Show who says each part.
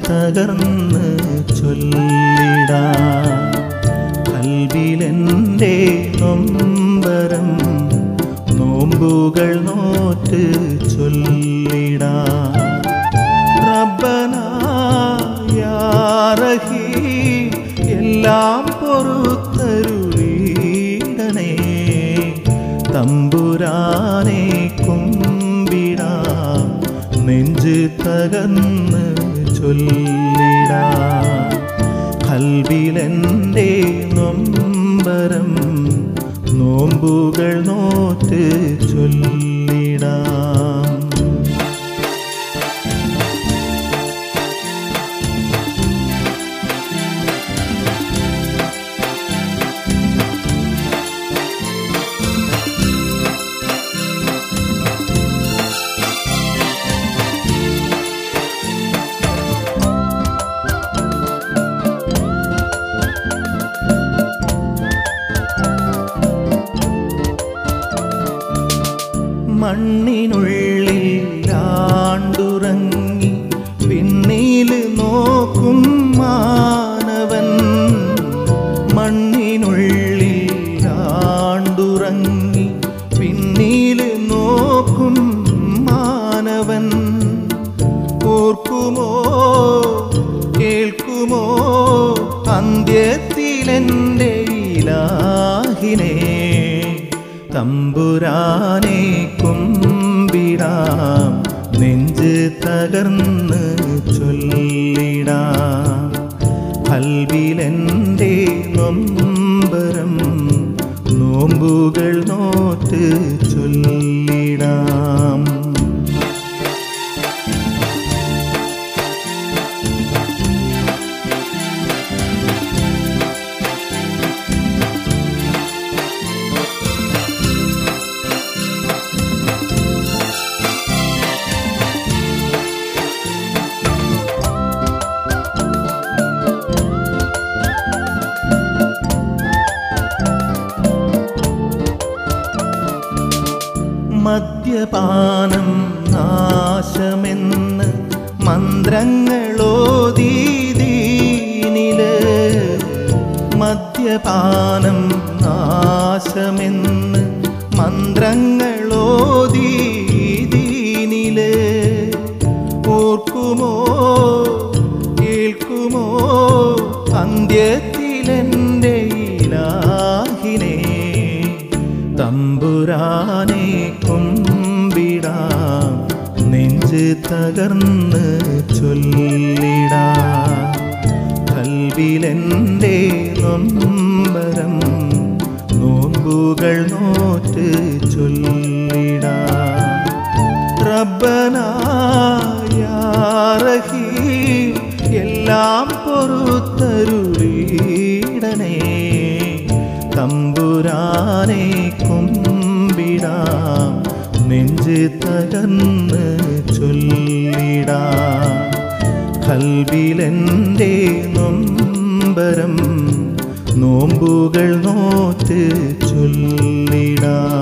Speaker 1: തകർന്ന് ചൊല്ലിടാ കൽവിലെൻ്റെ നൊമ്പരം നോമ്പുകൾ നോറ്റ് ചൊല്ലിടാ റബ്ബനായാറഹി എല്ലാം പൊറുത്തരുളീടണേ തമ്പുരാനെ കുമ്പിടാ നെഞ്ച് തകർന്ന് ചൊല്ലിടാ കൽവിലെൻ്റെ നൊമ്പരം നോമ്പുകൾ നോറ്റ് ചൊല്ലിടാം മണ്ണിനുള്ളിൽ ആണ്ടുറങ്ങി പിന്നീൽ നോക്കും മാനവൻ മണ്ണിനുള്ളിൽ ആണ്ടുറങ്ങി പിന്നീൽ നോക്കും മാനവൻ ഓർക്കുമോ കേൾക്കുമോ അന്ത്യത്തിലെൻ്റെ ഇലാഹിനെ തമ്പുരാനെ കുമ്പിടാം നെഞ്ച് തകർന്ന് ചൊല്ലിടാം കൽവിലെൻ്റെ നൊമ്പരം നോമ്പുകൾ നോറ്റ് ചൊല്ലിടാം മദ്യപാനം നാശമെന്ന് മന്ത്രങ്ങളോദീദീനില് മദ്യപാനം നാശമെന്ന് മന്ത്രങ്ങളോദീദീനില് ഓർക്കുമോ കേൾക്കുമോ അന്ത്യത്തിലെൻ്റെ ഇലാഹിനെ തമ്പുരാനെ കുമ്പിടാം നെഞ്ച് തകർന്ന് ചൊല്ലിടാ കൽവിലെൻ്റെ നൊമ്പരം നോമ്പുകൾ നോറ്റ് ചൊല്ലിടാ റബ്ബനായാറഹി എല്ലാം പൊറുത്തരുളീടണേ തമ്പുരാനെ കുമ്പിടാം നെഞ്ച് തകർന്ന് ചൊല്ലിടാ കൽവിലെൻ്റെ നൊമ്പരം നോമ്പുകൾ നോറ്റ് ചൊല്ലിടാ